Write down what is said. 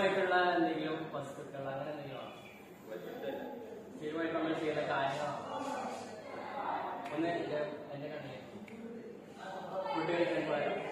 സ്ഥിരമായിട്ടുള്ള എന്തെങ്കിലും വസ്തുക്കൾ അങ്ങനെ എന്തെങ്കിലും ആണോ സ്ഥിരമായിട്ട് നമ്മൾ ചെയ്യുന്ന കാര്യങ്ങളാണോ ഒന്ന് എന്റെ എന്റെ കണ്ണിൽ ഫുഡ് കഴിക്കാൻ പോയാൽ